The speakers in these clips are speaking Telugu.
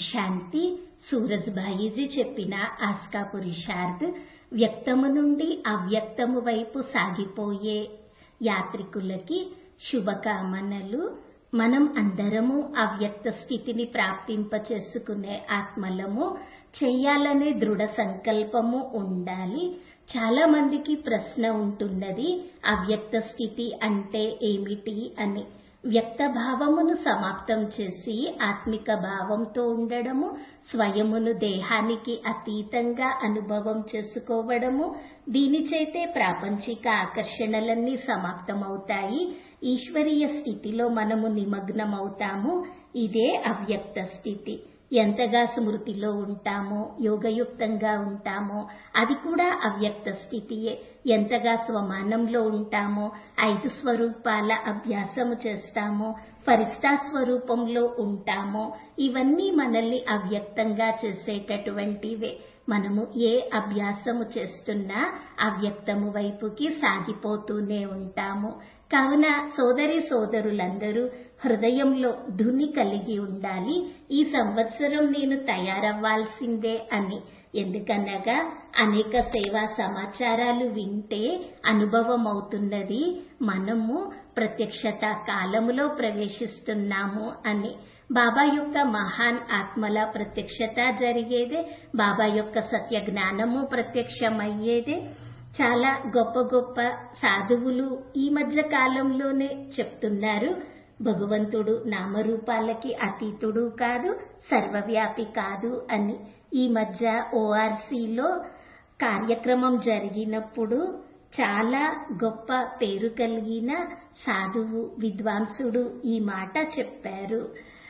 శాంతి సూరజ్బాయిజీ చెప్పిన ఆస్కా పురుషార్థ్ వ్యక్తము నుండి అవ్యక్తము వైపు సాగిపోయే యాత్రికులకి శుభకామనలు మనం అందరము అవ్యక్త స్థితిని ప్రాప్తింప చేసుకునే ఆత్మలము చెయ్యాలనే దృఢ సంకల్పము ఉండాలి చాలా మందికి ప్రశ్న ఉంటున్నది అవ్యక్త స్థితి అంటే ఏమిటి అని వ్యక్త భావమును సమాప్తం చేసి ఆత్మిక భావంతో ఉండడము స్వయమును దేహానికి అతీతంగా అనుభవం చేసుకోవడము దీని చేతే ప్రాపంచిక ఆకర్షణలన్నీ సమాప్తమవుతాయి ఈశ్వరీయ స్థితిలో మనము నిమగ్నమవుతాము ఇదే అవ్యక్త స్థితి ఎంతగా స్మృతిలో ఉంటామో యోగయుక్తంగా ఉంటామో అది కూడా అవ్యక్త స్థితియే ఎంతగా స్వమానంలో ఉంటామో ఐదు స్వరూపాల అభ్యాసము చేస్తామో ఫరిస్తా స్వరూపంలో ఉంటామో ఇవన్నీ మనల్ని అవ్యక్తంగా చేసేటటువంటివే మనము ఏ అభ్యాసము చేస్తున్నా అవ్యక్తము వైపుకి సాగిపోతూనే ఉంటాము కావున సోదరి సోదరులందరూ హృదయంలో ధుని కలిగి ఉండాలి ఈ సంవత్సరం నేను తయారవ్వాల్సిందే అని ఎందుకనగా అనేక సేవా సమాచారాలు వింటే అనుభవం అవుతున్నది మనము ప్రత్యక్షత కాలములో ప్రవేశిస్తున్నాము అని బాబా యొక్క మహాన్ ఆత్మల ప్రత్యక్షత జరిగేదే బాబా యొక్క సత్య జ్ఞానము ప్రత్యక్షమయ్యేదే చాలా గొప్ప గొప్ప సాధువులు ఈ మధ్య కాలంలోనే చెప్తున్నారు భగవంతుడు నామరూపాలకి అతీతుడు కాదు సర్వవ్యాపి కాదు అని ఈ మధ్య ఓఆర్సీలో కార్యక్రమం జరిగినప్పుడు చాలా గొప్ప పేరు కలిగిన సాధువు విద్వాంసుడు ఈ మాట చెప్పారు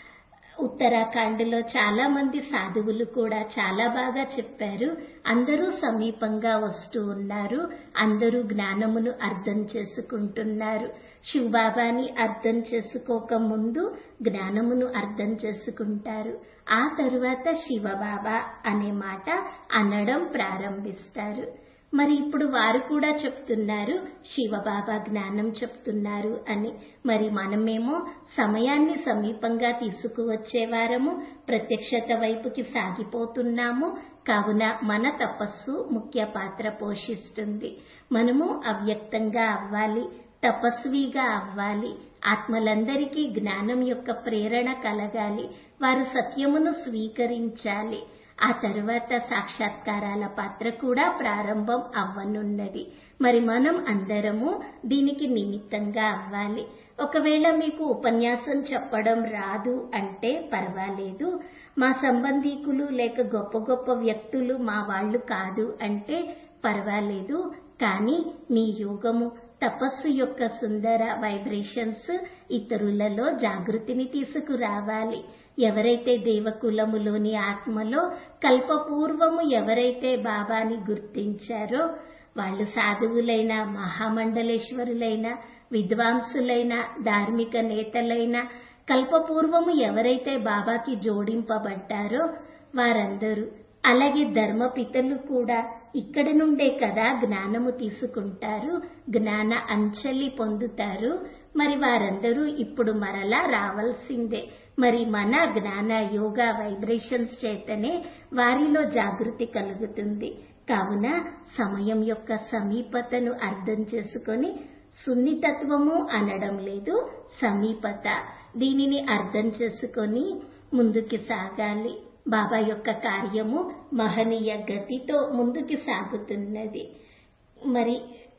ఉత్తరాఖండ్లో చాలా మంది సాధువులు కూడా చాలా బాగా చెప్పారు అందరూ సమీపంగా వస్తూ ఉన్నారు అందరూ జ్ఞానమును అర్థం చేసుకుంటున్నారు శివబాబాని అర్థం చేసుకోక ముందు జ్ఞానమును అర్థం చేసుకుంటారు ఆ తరువాత శివబాబా అనే మాట అనడం ప్రారంభిస్తారు మరి ఇప్పుడు వారు కూడా చెప్తున్నారు శివబాబా జ్ఞానం చెప్తున్నారు అని మరి మనమేమో సమయాన్ని సమీపంగా తీసుకువచ్చేవారము ప్రత్యక్షత వైపుకి సాగిపోతున్నాము కావున మన తపస్సు ముఖ్య పాత్ర పోషిస్తుంది మనము అవ్యక్తంగా అవ్వాలి తపస్విగా అవ్వాలి ఆత్మలందరికీ జ్ఞానం యొక్క ప్రేరణ కలగాలి వారు సత్యమును స్వీకరించాలి ఆ తరువాత సాక్షాత్కారాల పాత్ర కూడా ప్రారంభం అవ్వనున్నది మరి మనం అందరము దీనికి నిమిత్తంగా అవ్వాలి ఒకవేళ మీకు ఉపన్యాసం చెప్పడం రాదు అంటే పర్వాలేదు మా సంబంధీకులు లేక గొప్ప గొప్ప వ్యక్తులు మా వాళ్ళు కాదు అంటే పర్వాలేదు కానీ మీ యోగము తపస్సు యొక్క సుందర వైబ్రేషన్స్ ఇతరులలో జాగృతిని తీసుకురావాలి ఎవరైతే దేవకులములోని ఆత్మలో కల్పపూర్వము ఎవరైతే బాబాని గుర్తించారో వాళ్ళు సాధువులైన మహామండలేశ్వరులైన విద్వాంసులైన ధార్మిక నేతలైన కల్పపూర్వము ఎవరైతే బాబాకి జోడింపబడ్డారో వారందరూ అలాగే ధర్మపితలు కూడా ఇక్కడి నుండే కదా జ్ఞానము తీసుకుంటారు జ్ఞాన అంచలి పొందుతారు మరి వారందరూ ఇప్పుడు మరలా రావాల్సిందే మరి మన జ్ఞాన యోగా వైబ్రేషన్స్ చేతనే వారిలో జాగృతి కలుగుతుంది కావున సమయం యొక్క సమీపతను అర్థం చేసుకొని సున్నితత్వము అనడం లేదు సమీపత దీనిని అర్థం చేసుకొని ముందుకి సాగాలి బాబా యొక్క కార్యము మహనీయ గతితో ముందుకు సాగుతున్నది మరి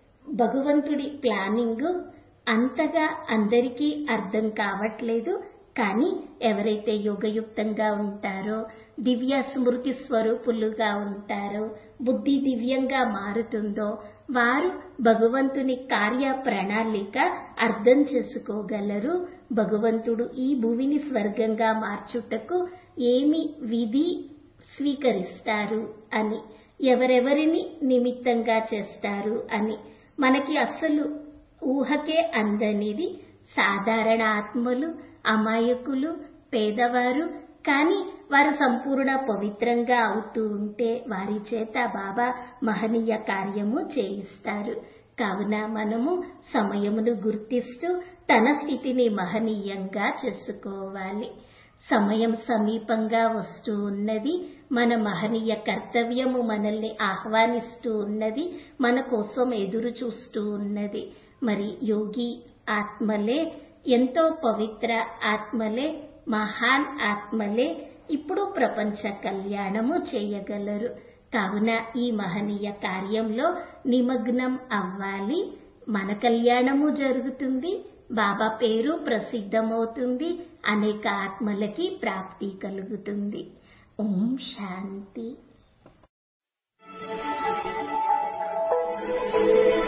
భగవంతుడి ప్లానింగ్ అంతగా అందరికీ అర్థం కావట్లేదు కానీ ఎవరైతే యోగయుక్తంగా ఉంటారో దివ్య స్మృతి స్వరూపులుగా ఉంటారో బుద్ధి దివ్యంగా మారుతుందో వారు భగవంతుని కార్య ప్రణాళిక అర్థం చేసుకోగలరు భగవంతుడు ఈ భూమిని స్వర్గంగా మార్చుటకు ఏమి విధి స్వీకరిస్తారు అని ఎవరెవరిని నిమిత్తంగా చేస్తారు అని మనకి అస్సలు ఊహకే అందనిది సాధారణ ఆత్మలు అమాయకులు పేదవారు కానీ వారు సంపూర్ణ పవిత్రంగా అవుతూ ఉంటే వారి చేత బాబా మహనీయ కార్యము చేయిస్తారు కావున మనము సమయమును గుర్తిస్తూ తన స్థితిని మహనీయంగా చేసుకోవాలి సమయం సమీపంగా వస్తూ ఉన్నది మన మహనీయ కర్తవ్యము మనల్ని ఆహ్వానిస్తూ ఉన్నది మన కోసం ఎదురు చూస్తూ ఉన్నది మరి యోగి ఆత్మలే ఎంతో పవిత్ర ఆత్మలే మహాన్ ఆత్మలే ఇప్పుడు ప్రపంచ కళ్యాణము చేయగలరు కావున ఈ మహనీయ కార్యంలో నిమగ్నం అవ్వాలి మన కళ్యాణము జరుగుతుంది బాబా పేరు ప్రసిద్ధమవుతుంది అనేక ఆత్మలకి ప్రాప్తి కలుగుతుంది ఓం శాంతి